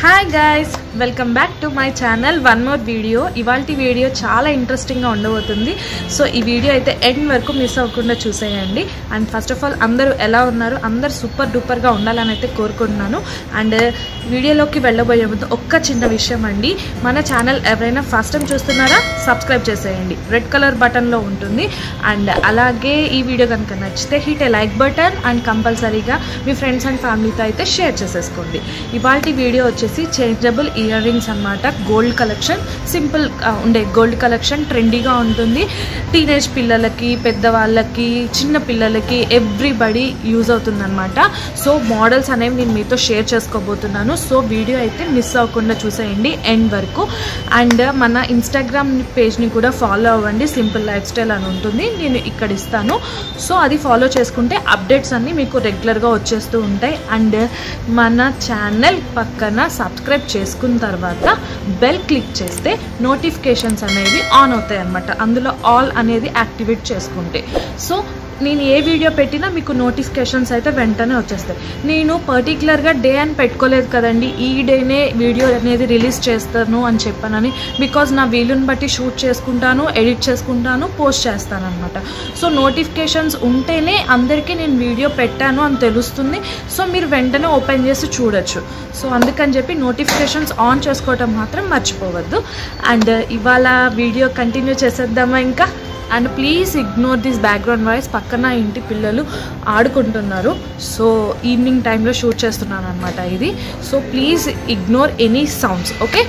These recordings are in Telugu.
hi guys welcome back to my channel one more video ఇవాళ వీడియో చాలా ఇంట్రెస్టింగ్గా ఉండబోతుంది సో ఈ వీడియో అయితే ఎండ్ వరకు మిస్ అవ్వకుండా చూసేయండి అండ్ ఫస్ట్ ఆఫ్ ఆల్ అందరూ ఎలా ఉన్నారు అందరు సూపర్ డూపర్గా ఉండాలని అయితే కోరుకుంటున్నాను అండ్ వీడియోలోకి వెళ్ళబోయే ముందు ఒక్క చిన్న విషయం అండి మన ఛానల్ ఎవరైనా ఫస్ట్ టైం చూస్తున్నారా సబ్స్క్రైబ్ చేసేయండి రెడ్ కలర్ బటన్లో ఉంటుంది అండ్ అలాగే ఈ వీడియో కనుక నచ్చితే hit a like button and కంపల్సరీగా మీ ఫ్రెండ్స్ అండ్ ఫ్యామిలీతో అయితే షేర్ చేసేసుకోండి ఇవాళ వీడియో వచ్చేసి చేంజబుల్ ఇయర్ రింగ్స్ అనమాట గోల్డ్ కలెక్షన్ సింపుల్ ఉండే గోల్డ్ కలెక్షన్ ట్రెండీగా ఉంటుంది టీనేజ్ పిల్లలకి పెద్దవాళ్ళకి చిన్న పిల్లలకి ఎవ్రీబడి యూజ్ అవుతుందన్నమాట సో మోడల్స్ అనేవి నేను మీతో షేర్ చేసుకోబోతున్నాను సో వీడియో అయితే మిస్ అవ్వకుండా చూసేయండి ఎండ్ వరకు అండ్ మన ఇన్స్టాగ్రామ్ పేజ్ని కూడా ఫాలో అవ్వండి సింపుల్ లైఫ్ స్టైల్ అని ఉంటుంది నేను ఇక్కడ ఇస్తాను సో అది ఫాలో చేసుకుంటే అప్డేట్స్ అన్నీ మీకు రెగ్యులర్గా వచ్చేస్తూ ఉంటాయి అండ్ మన ఛానల్ పక్కన సబ్స్క్రైబ్ చేసుకున్న తర్వాత బెల్ క్లిక్ చేస్తే నోటిఫికేషన్స్ అనేవి ఆన్ అవుతాయి అనమాట అందులో ఆల్ అనేది యాక్టివేట్ చేసుకుంటే సో నేను ఏ వీడియో పెట్టినా మీకు నోటిఫికేషన్స్ అయితే వెంటనే వచ్చేస్తాయి నేను పర్టికులర్గా డే అని పెట్టుకోలేదు కదండి ఈ డేనే వీడియో అనేది రిలీజ్ చేస్తాను అని చెప్పానని బికాజ్ నా వీలుని బట్టి షూట్ చేసుకుంటాను ఎడిట్ చేసుకుంటాను పోస్ట్ చేస్తాను అనమాట సో నోటిఫికేషన్స్ ఉంటేనే అందరికీ నేను వీడియో పెట్టాను అని తెలుస్తుంది సో మీరు వెంటనే ఓపెన్ చేసి చూడొచ్చు సో అందుకని చెప్పి నోటిఫికేషన్స్ ఆన్ చేసుకోవటం మాత్రం మర్చిపోవద్దు అండ్ ఇవాళ వీడియో కంటిన్యూ చేసేద్దామా ఇంకా and please ignore this background voice పక్కన ఇంటి పిల్లలు ఆడుకుంటున్నారు సో ఈవినింగ్ టైంలో షూట్ చేస్తున్నాను అనమాట ఇది so please ignore any sounds okay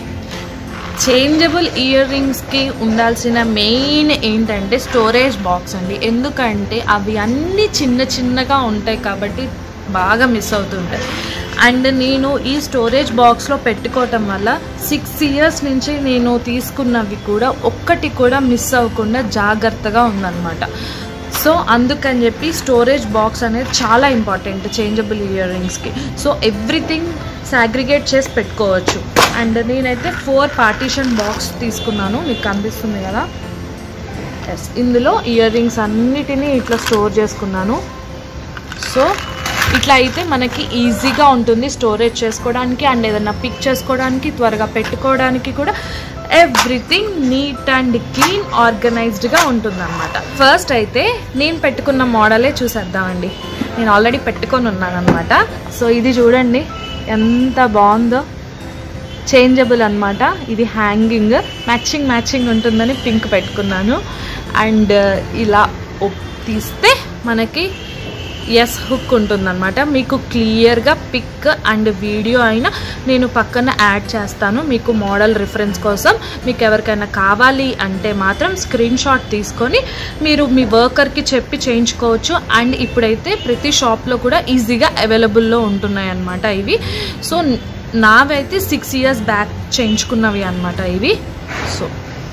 changeable ఇయర్ రింగ్స్కి ఉండాల్సిన మెయిన్ ఏంటంటే స్టోరేజ్ బాక్స్ అండి ఎందుకంటే అవి అన్నీ చిన్న చిన్నగా ఉంటాయి కాబట్టి బాగా మిస్ అవుతుంటాయి అండ్ నేను ఈ స్టోరేజ్ బాక్స్లో పెట్టుకోవటం వల్ల సిక్స్ ఇయర్స్ నుంచి నేను తీసుకున్నవి కూడా ఒక్కటి కూడా మిస్ అవ్వకుండా జాగ్రత్తగా ఉందన్నమాట సో అందుకని చెప్పి స్టోరేజ్ బాక్స్ అనేది చాలా ఇంపార్టెంట్ చేంజబుల్ ఇయర్ రింగ్స్కి సో ఎవ్రీథింగ్ సాగ్రిగేట్ చేసి పెట్టుకోవచ్చు అండ్ నేనైతే ఫోర్ పార్టీషన్ బాక్స్ తీసుకున్నాను మీకు కనిపిస్తుంది కదా ఎస్ ఇందులో ఇయర్ రింగ్స్ అన్నిటినీ ఇట్లా స్టోర్ చేసుకున్నాను సో ఇట్లా అయితే మనకి ఈజీగా ఉంటుంది స్టోరేజ్ చేసుకోవడానికి అండ్ ఏదైనా పిక్ చేసుకోవడానికి త్వరగా పెట్టుకోవడానికి కూడా ఎవ్రీథింగ్ నీట్ అండ్ క్లీన్ ఆర్గనైజ్డ్గా ఉంటుందన్నమాట ఫస్ట్ అయితే నేను పెట్టుకున్న మోడలే చూసేద్దామండి నేను ఆల్రెడీ పెట్టుకొని ఉన్నాను అనమాట సో ఇది చూడండి ఎంత బాగుందో చేంజబుల్ అనమాట ఇది హ్యాంగింగ్ మ్యాచింగ్ మ్యాచింగ్ ఉంటుందని పింక్ పెట్టుకున్నాను అండ్ ఇలా తీస్తే మనకి ఎస్ హుక్ ఉంటుందన్నమాట మీకు క్లియర్గా పిక్ అండ్ వీడియో అయినా నేను పక్కన యాడ్ చేస్తాను మీకు మోడల్ రిఫరెన్స్ కోసం మీకు ఎవరికైనా కావాలి అంటే మాత్రం స్క్రీన్ షాట్ తీసుకొని మీరు మీ వర్కర్కి చెప్పి చేయించుకోవచ్చు అండ్ ఇప్పుడైతే ప్రతి షాప్లో కూడా ఈజీగా అవైలబుల్లో ఉంటున్నాయి అన్నమాట ఇవి సో నావైతే సిక్స్ ఇయర్స్ బ్యాక్ చేయించుకున్నవి అనమాట ఇవి సో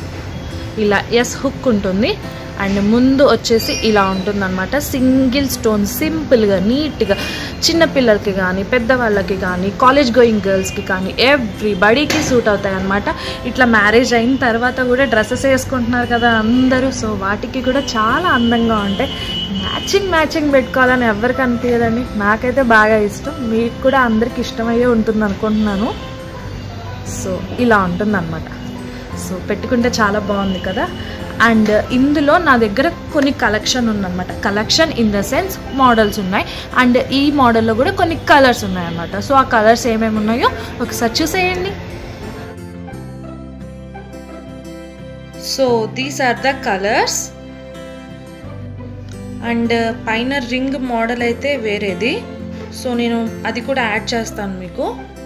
ఇలా ఎస్ హుక్ ఉంటుంది అండ్ ముందు వచ్చేసి ఇలా ఉంటుందన్నమాట సింగిల్ స్టోన్ సింపుల్గా నీట్గా చిన్నపిల్లలకి కానీ పెద్దవాళ్ళకి కానీ కాలేజ్ గోయింగ్ గర్ల్స్కి కానీ ఎవ్రీబడీకి సూట్ అవుతాయి అనమాట ఇట్లా మ్యారేజ్ అయిన తర్వాత కూడా డ్రెస్సెస్ వేసుకుంటున్నారు కదా అందరూ సో వాటికి కూడా చాలా అందంగా ఉంటాయి మ్యాచింగ్ మ్యాచింగ్ పెట్టుకోవాలని ఎవరికి అనిపించదండి నాకైతే బాగా ఇష్టం మీకు కూడా అందరికి ఇష్టమయ్యే ఉంటుంది అనుకుంటున్నాను సో ఇలా ఉంటుందన్నమాట సో పెట్టుకుంటే చాలా బాగుంది కదా అండ్ ఇందులో నా దగ్గర కొన్ని కలెక్షన్ ఉందన్నమాట collection in the sense models ఉన్నాయి అండ్ ఈ మోడల్లో కూడా కొన్ని కలర్స్ ఉన్నాయన్నమాట సో ఆ కలర్స్ ఏమేమి ఉన్నాయో ఒకసారి చూసేయండి so these are the colours and పైన రింగ్ మోడల్ అయితే వేరేది సో నేను అది కూడా యాడ్ చేస్తాను మీకు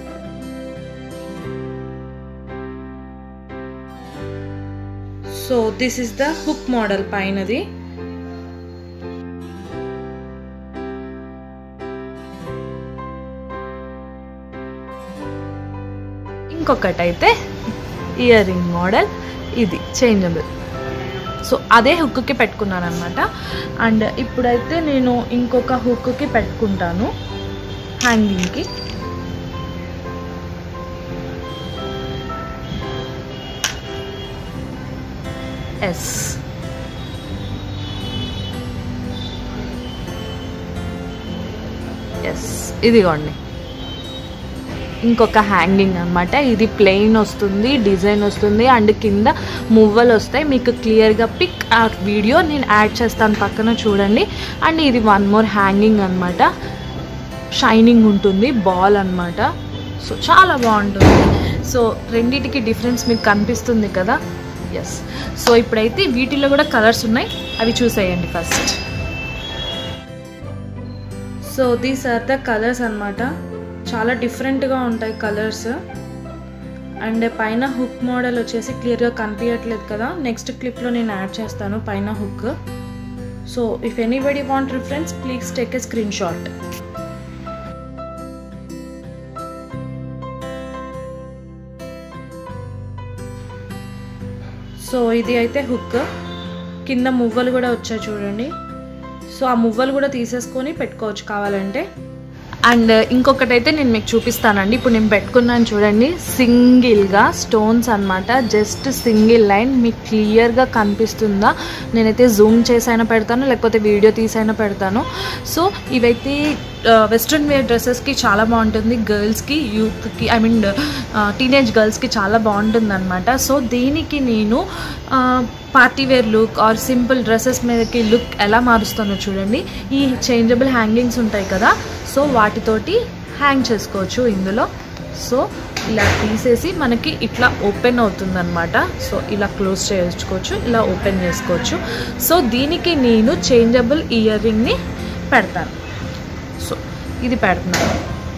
so this is the hook model పైనది ఇంకొకటైతే ఇయర్ రింగ్ మోడల్ ఇది చేంజబుల్ సో అదే హుక్కి పెట్టుకున్నాను అనమాట అండ్ ఇప్పుడైతే నేను ఇంకొక హుక్కి పెట్టుకుంటాను హ్యాంగింగ్కి ఎస్ ఎస్ ఇదిగోండి ఇంకొక హ్యాంగింగ్ అనమాట ఇది ప్లెయిన్ వస్తుంది డిజైన్ వస్తుంది అండ్ కింద మువ్వలు వస్తాయి మీకు క్లియర్గా పిక్ ఆ వీడియో నేను యాడ్ చేస్తాను పక్కన చూడండి అండ్ ఇది వన్ మోర్ హ్యాంగింగ్ అనమాట షైనింగ్ ఉంటుంది బాల్ అనమాట సో చాలా బాగుంటుంది సో రెండిటికి డిఫరెన్స్ మీకు కనిపిస్తుంది కదా ఎస్ సో ఇప్పుడైతే వీటిలో కూడా కలర్స్ ఉన్నాయి అవి చూసేయండి first so these are the colours అనమాట చాలా డిఫరెంట్గా ఉంటాయి కలర్స్ అండ్ పైన హుక్ మోడల్ వచ్చేసి క్లియర్గా కనిపించట్లేదు కదా నెక్స్ట్ క్లిప్లో నేను యాడ్ చేస్తాను పైన hook so if anybody want reference please take a screenshot so ఇది అయితే హుక్ కింద మువ్వలు కూడా వచ్చాయి చూడండి సో ఆ మువ్వలు కూడా తీసేసుకొని పెట్టుకోవచ్చు కావాలంటే అండ్ ఇంకొకటి అయితే నేను మీకు చూపిస్తానండి ఇప్పుడు నేను పెట్టుకున్నాను చూడండి సింగిల్గా స్టోన్స్ అనమాట జస్ట్ సింగిల్ లైన్ మీకు క్లియర్గా కనిపిస్తుందా నేనైతే జూమ్ చేసైనా పెడతాను లేకపోతే వీడియో తీసైనా పెడతాను సో ఇవైతే వెస్ట్రన్ వేర్ డ్రెస్సెస్కి చాలా బాగుంటుంది గర్ల్స్కి యూత్కి ఐ మీన్ టీనేజ్ గర్ల్స్కి చాలా బాగుంటుంది అనమాట సో దీనికి నేను party wear look or simple dresses మీదకి లుక్ ఎలా మారుస్తానో చూడండి ఈ చేంజబుల్ హ్యాంగింగ్స్ ఉంటాయి కదా సో వాటితోటి హ్యాంగ్ చేసుకోవచ్చు ఇందులో సో ఇలా తీసేసి మనకి ఇట్లా ఓపెన్ అవుతుందన్నమాట సో ఇలా క్లోజ్ చేసుకోవచ్చు ఇలా ఓపెన్ చేసుకోవచ్చు సో దీనికి నేను చేంజబుల్ ఇయర్ రింగ్ని పెడతాను సో ఇది పెడుతున్నాను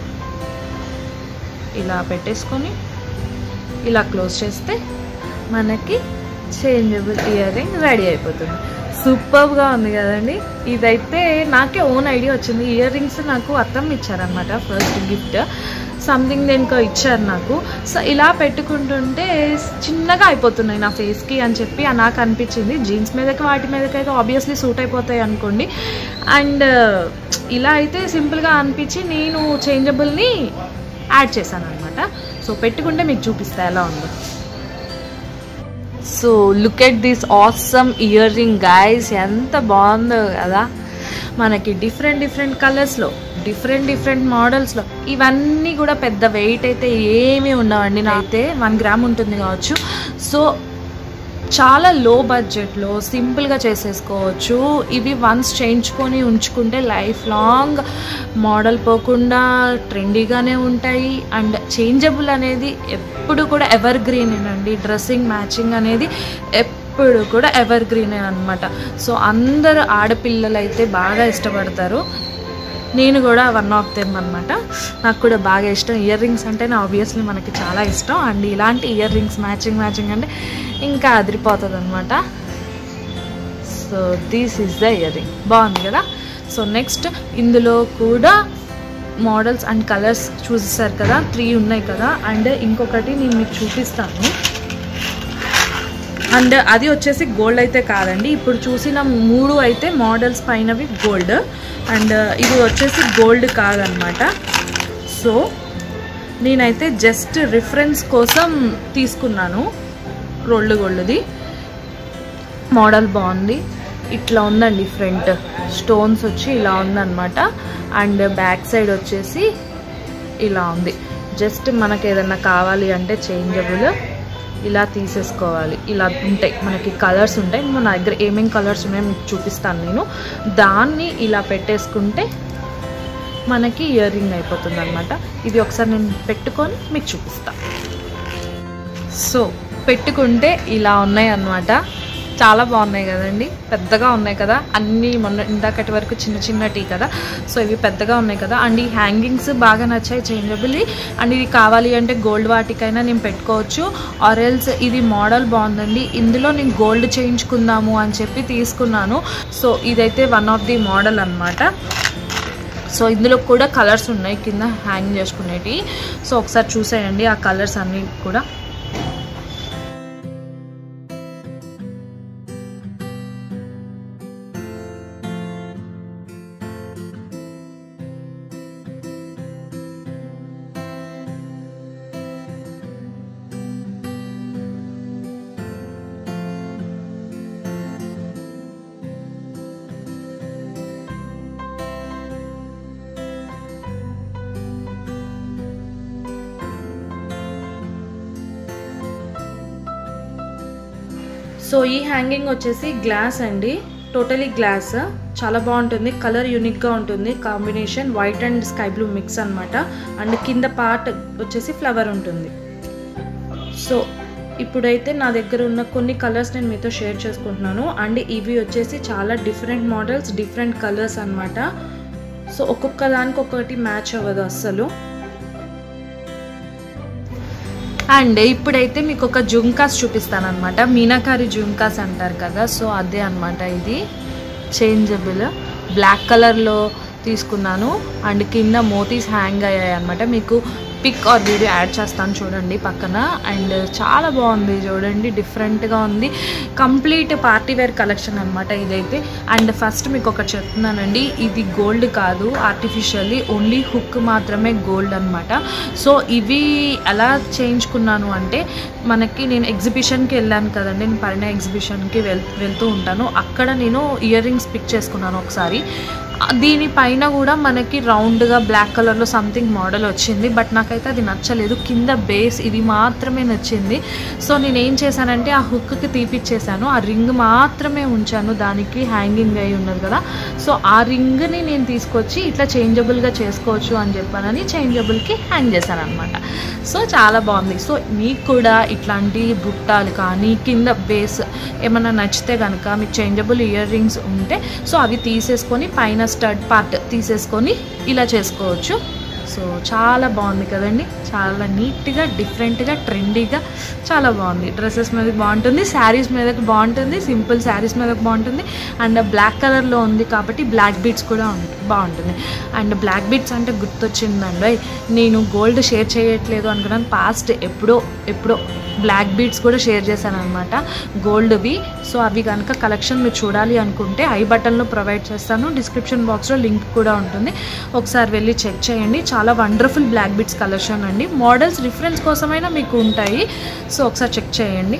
ఇలా పెట్టేసుకొని ఇలా క్లోజ్ చేస్తే మనకి చేంజబుల్ ఇయర్ రింగ్ రెడీ అయిపోతుంది సూపర్గా ఉంది కదండి ఇదైతే నాకే ఓన్ ఐడియా వచ్చింది ఇయర్ రింగ్స్ నాకు అర్థం ఇచ్చారనమాట ఫస్ట్ గిఫ్ట్ సంథింగ్ దేనికో ఇచ్చారు నాకు సో ఇలా పెట్టుకుంటుంటే చిన్నగా అయిపోతున్నాయి నా ఫేస్కి అని చెప్పి నాకు అనిపించింది జీన్స్ మీదకి వాటి మీదకి అయితే ఆబ్వియస్లీ సూట్ అయిపోతాయి అనుకోండి అండ్ ఇలా అయితే సింపుల్గా అనిపించి నేను చేంజబుల్ని యాడ్ చేశాను అనమాట సో పెట్టుకుంటే మీకు చూపిస్తా ఎలా ఉందో so look at this awesome earring guys ఎంత బాగుందో కదా మనకి డిఫరెంట్ డిఫరెంట్ కలర్స్లో డిఫరెంట్ డిఫరెంట్ మోడల్స్లో ఇవన్నీ కూడా పెద్ద వెయిట్ అయితే ఏమీ ఉండవండి అయితే వన్ గ్రామ్ ఉంటుంది కావచ్చు సో చాలా లో బడ్జెట్లో సింపుల్గా చేసేసుకోవచ్చు ఇవి వన్స్ చేయించుకొని ఉంచుకుంటే లైఫ్ లాంగ్ మోడల్ పోకుండా ట్రెండీగానే ఉంటాయి అండ్ చేంజబుల్ అనేది ఎప్పుడు కూడా ఎవర్ గ్రీన్ అండి డ్రెస్సింగ్ మ్యాచింగ్ అనేది ఎప్పుడు కూడా ఎవర్ గ్రీనే అనమాట సో అందరు ఆడపిల్లలు అయితే బాగా ఇష్టపడతారు నేను కూడా వన్ ఆఫ్ దెమ్ అనమాట నాకు కూడా బాగా ఇష్టం ఇయర్ రింగ్స్ అంటేనే ఆబ్వియస్లీ మనకి చాలా ఇష్టం అండ్ ఇలాంటి ఇయర్ రింగ్స్ మ్యాచింగ్ మ్యాచింగ్ అంటే ఇంకా అదిరిపోతుంది అనమాట so this is the earring బాగుంది కదా సో నెక్స్ట్ ఇందులో కూడా మోడల్స్ అండ్ కలర్స్ చూసేసారు కదా త్రీ ఉన్నాయి కదా అండ్ ఇంకొకటి నేను మీకు చూపిస్తాను అండ్ అది వచ్చేసి గోల్డ్ అయితే కాదండి ఇప్పుడు చూసిన మూడు అయితే మోడల్స్ పైనవి గోల్డ్ అండ్ ఇది వచ్చేసి గోల్డ్ కాదనమాట సో నేనైతే జస్ట్ రిఫరెన్స్ కోసం తీసుకున్నాను రోల్డ్ గోల్డ్ది మోడల్ బాగుంది ఇట్లా ఉందండి ఫ్రంట్ స్టోన్స్ వచ్చి ఇలా ఉందన్నమాట అండ్ బ్యాక్ సైడ్ వచ్చేసి ఇలా ఉంది జస్ట్ మనకి ఏదన్నా కావాలి అంటే చేంజబుల్ ఇలా తీసేసుకోవాలి ఇలా ఉంటాయి మనకి కలర్స్ ఉంటాయి మన దగ్గర ఏమేమి కలర్స్ ఉన్నాయో మీకు చూపిస్తాను నేను దాన్ని ఇలా పెట్టేసుకుంటే మనకి ఇయర్ రింగ్ అయిపోతుంది అనమాట ఇది ఒకసారి నేను పెట్టుకొని మీకు చూపిస్తాను సో పెట్టుకుంటే ఇలా ఉన్నాయి అన్నమాట చాలా బాగున్నాయి కదండి పెద్దగా ఉన్నాయి కదా అన్నీ మొన్న ఇందాకటి వరకు చిన్న చిన్నటి కదా సో ఇవి పెద్దగా ఉన్నాయి కదా అండ్ ఈ హ్యాంగింగ్స్ బాగా నచ్చాయి చేంజబుల్ అండ్ ఇది కావాలి అంటే గోల్డ్ వాటికైనా నేను పెట్టుకోవచ్చు ఆరెల్స్ ఇది మోడల్ బాగుందండి ఇందులో నేను గోల్డ్ చేయించుకుందాము అని చెప్పి తీసుకున్నాను సో ఇదైతే వన్ ఆఫ్ ది మోడల్ అనమాట సో ఇందులో కూడా కలర్స్ ఉన్నాయి కింద హ్యాంగ్ చేసుకునేటివి సో ఒకసారి చూసేయండి ఆ కలర్స్ అన్నీ కూడా సో ఈ హ్యాంగింగ్ వచ్చేసి గ్లాస్ అండి టోటలీ గ్లాస్ చాలా బాగుంటుంది కలర్ యూనిక్గా ఉంటుంది combination white and sky blue mix అనమాట అండ్ కింద పార్ట్ వచ్చేసి ఫ్లవర్ ఉంటుంది సో ఇప్పుడైతే నా దగ్గర ఉన్న కొన్ని కలర్స్ నేను మీతో షేర్ చేసుకుంటున్నాను అండ్ ఇవి వచ్చేసి చాలా డిఫరెంట్ మోడల్స్ డిఫరెంట్ కలర్స్ అనమాట సో ఒక్కొక్క దానికి ఒక్కొక్కటి మ్యాచ్ అవ్వదు అస్సలు అండ్ ఇప్పుడైతే మీకు ఒక జుంకాస్ చూపిస్తాను అనమాట మీనాకారి జుంకాస్ అంటారు కదా సో అదే అనమాట ఇది చేంజబుల్ బ్లాక్ కలర్లో తీసుకున్నాను అండ్ కింద మోతీస్ హ్యాంగ్ అయ్యాయి అనమాట మీకు పిక్ ఆర్ వీడియో యాడ్ చేస్తాను చూడండి పక్కన అండ్ చాలా బాగుంది చూడండి డిఫరెంట్గా ఉంది కంప్లీట్ పార్టీ వేర్ కలెక్షన్ అనమాట ఇదైతే అండ్ ఫస్ట్ మీకు ఒకటి చెప్తున్నానండి ఇది గోల్డ్ కాదు ఆర్టిఫిషియల్లీ ఓన్లీ హుక్ మాత్రమే గోల్డ్ అనమాట సో ఇవి ఎలా చేయించుకున్నాను అంటే మనకి నేను ఎగ్జిబిషన్కి వెళ్ళాను కదండి నేను పరిణయ ఎగ్జిబిషన్కి వెల్ వెళ్తూ ఉంటాను అక్కడ నేను ఇయర్ రింగ్స్ పిక్ చేసుకున్నాను ఒకసారి దీనిపైన కూడా మనకి రౌండ్గా బ్లాక్ కలర్లో సంథింగ్ మోడల్ వచ్చింది బట్ నాకైతే అది నచ్చలేదు కింద బేస్ ఇది మాత్రమే నచ్చింది సో నేను ఏం చేశానంటే ఆ హుక్కి తీపిచ్చేసాను ఆ రింగ్ మాత్రమే ఉంచాను దానికి హ్యాంగింగ్ అయి ఉన్నది కదా సో ఆ రింగ్ని నేను తీసుకొచ్చి ఇట్లా చేంజబుల్గా చేసుకోవచ్చు అని చెప్పానని చేంజబుల్కి హ్యాంగ్ చేశాను అనమాట సో చాలా బాగుంది సో మీకు కూడా ఇట్లాంటి బుట్టాలు కానీ కింద బేస్ ఏమన్నా నచ్చితే కనుక మీకు చేంజబుల్ ఇయర్ రింగ్స్ ఉంటే సో అవి తీసేసుకొని పైన స్టడ్ పార్ట్ తీసేసుకొని ఇలా చేసుకోవచ్చు సో చాలా బాగుంది కదండి చాలా నీట్గా డిఫరెంట్గా ట్రెండీగా చాలా బాగుంది డ్రెస్సెస్ మీద బాగుంటుంది శారీస్ మీద బాగుంటుంది సింపుల్ శారీస్ మీద బాగుంటుంది అండ్ బ్లాక్ కలర్లో ఉంది కాబట్టి బ్లాక్ బీట్స్ కూడా ఉం- బాగుంటుంది అండ్ బ్లాక్ బీట్స్ అంటే గుర్తొచ్చిందండి నేను గోల్డ్ షేర్ చేయట్లేదు అనుకున్నాను పాస్ట్ ఎప్పుడో ఎప్పుడో బ్లాక్ బీడ్స్ కూడా షేర్ చేశాను అనమాట గోల్డ్వి సో అవి కనుక కలెక్షన్ మీరు చూడాలి అనుకుంటే ఐ బటన్లో ప్రొవైడ్ చేస్తాను డిస్క్రిప్షన్ బాక్స్లో లింక్ కూడా ఉంటుంది ఒకసారి వెళ్ళి చెక్ చేయండి చాలా వండర్ఫుల్ బ్లాక్ బీడ్స్ కలెక్షన్ అండి మోడల్స్ రిఫరెన్స్ కోసమైనా మీకు ఉంటాయి సో ఒకసారి చెక్ చేయండి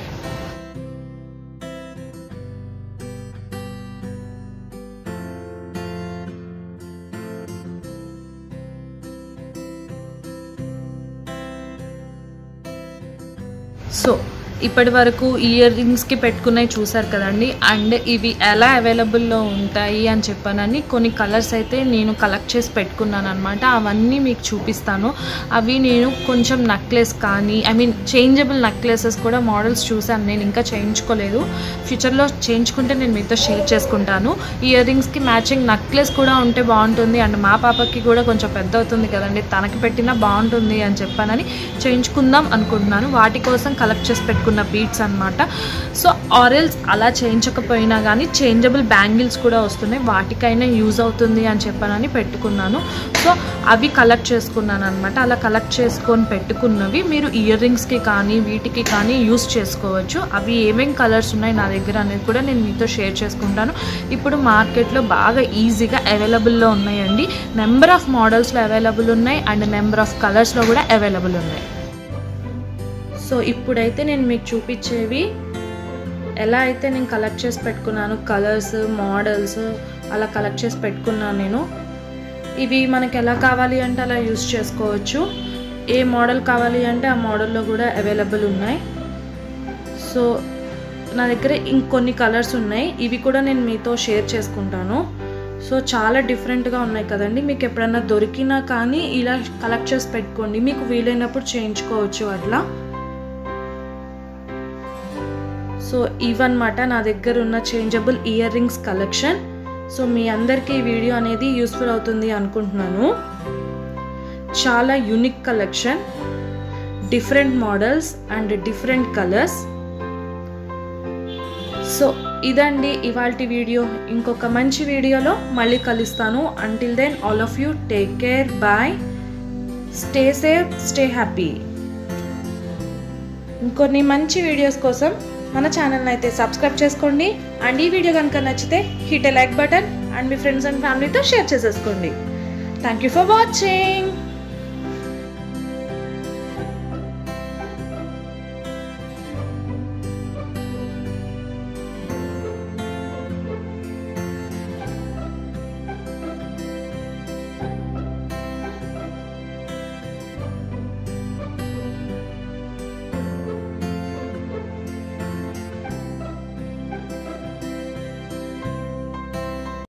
సో ఇప్పటి వరకు ఇయర్ రింగ్స్కి పెట్టుకున్నవి చూసారు కదండి అండ్ ఇవి ఎలా అవైలబుల్లో ఉంటాయి అని చెప్పానని కొన్ని కలర్స్ అయితే నేను కలెక్ట్ చేసి పెట్టుకున్నాను అనమాట అవన్నీ మీకు చూపిస్తాను అవి నేను కొంచెం నక్లెస్ కానీ ఐ మీన్ చేంజబుల్ నక్లెసెస్ కూడా మోడల్స్ చూసాను నేను ఇంకా చేయించుకోలేదు ఫ్యూచర్లో చేయించుకుంటే నేను మీతో షేర్ చేసుకుంటాను ఇయర్ రింగ్స్కి మ్యాచింగ్ నక్లెస్ కూడా ఉంటే బాగుంటుంది అండ్ మా పాపకి కూడా కొంచెం పెద్ద అవుతుంది కదండి తనకి పెట్టినా బాగుంటుంది అని చెప్పానని చేయించుకుందాం అనుకుంటున్నాను వాటి కోసం కలెక్ట్ చేసి పెట్టుకున్న బీట్స్ అనమాట సో ఆరెల్స్ అలా చేయించకపోయినా కానీ చేంజబుల్ బ్యాంగిల్స్ కూడా వస్తున్నాయి వాటికైనా యూజ్ అవుతుంది అని చెప్పానని పెట్టుకున్నాను సో అవి కలెక్ట్ చేసుకున్నాను అనమాట అలా కలెక్ట్ చేసుకొని పెట్టుకున్నవి మీరు ఇయర్ రింగ్స్కి కానీ వీటికి కానీ యూస్ చేసుకోవచ్చు అవి ఏమేం కలర్స్ ఉన్నాయి నా దగ్గర అనేది కూడా నేను మీతో షేర్ చేసుకుంటాను ఇప్పుడు మార్కెట్లో బాగా ఈజీగా అవైలబుల్లో ఉన్నాయండి నెంబర్ ఆఫ్ మోడల్స్లో అవైలబుల్ ఉన్నాయి అండ్ నెంబర్ ఆఫ్ కలర్స్లో కూడా అవైలబుల్ ఉన్నాయి సో ఇప్పుడైతే నేను మీకు చూపించేవి ఎలా అయితే నేను కలెక్ట్ చేసి పెట్టుకున్నాను కలర్స్ మోడల్స్ అలా కలెక్ట్ చేసి పెట్టుకున్నాను నేను ఇవి మనకి ఎలా కావాలి అంటే అలా యూస్ చేసుకోవచ్చు ఏ మోడల్ కావాలి అంటే ఆ మోడల్లో కూడా అవైలబుల్ ఉన్నాయి సో నా దగ్గర ఇంకొన్ని కలర్స్ ఉన్నాయి ఇవి కూడా నేను మీతో షేర్ చేసుకుంటాను సో చాలా డిఫరెంట్గా ఉన్నాయి కదండి మీకు ఎప్పుడన్నా దొరికినా కానీ ఇలా కలెక్ట్ చేసి పెట్టుకోండి మీకు వీలైనప్పుడు చేయించుకోవచ్చు అట్లా సో ఇవన్నమాట నా దగ్గర ఉన్న changeable earrings collection so మీ అందరికీ ఈ వీడియో అనేది యూస్ఫుల్ అవుతుంది అనుకుంటున్నాను చాలా unique collection different models and different colours so ఇదండి ఇవాళ వీడియో ఇంకొక మంచి వీడియోలో మళ్ళీ కలుస్తాను until then all of you take care bye stay safe stay happy ఇంకొన్ని మంచి వీడియోస్ కోసం మన ఛానల్ని అయితే సబ్స్క్రైబ్ చేసుకోండి అండ్ ఈ వీడియో కనుక నచ్చితే hit a like button and మీ ఫ్రెండ్స్ అండ్ ఫ్యామిలీతో షేర్ చేసేసుకోండి థ్యాంక్ యూ ఫర్ వాచింగ్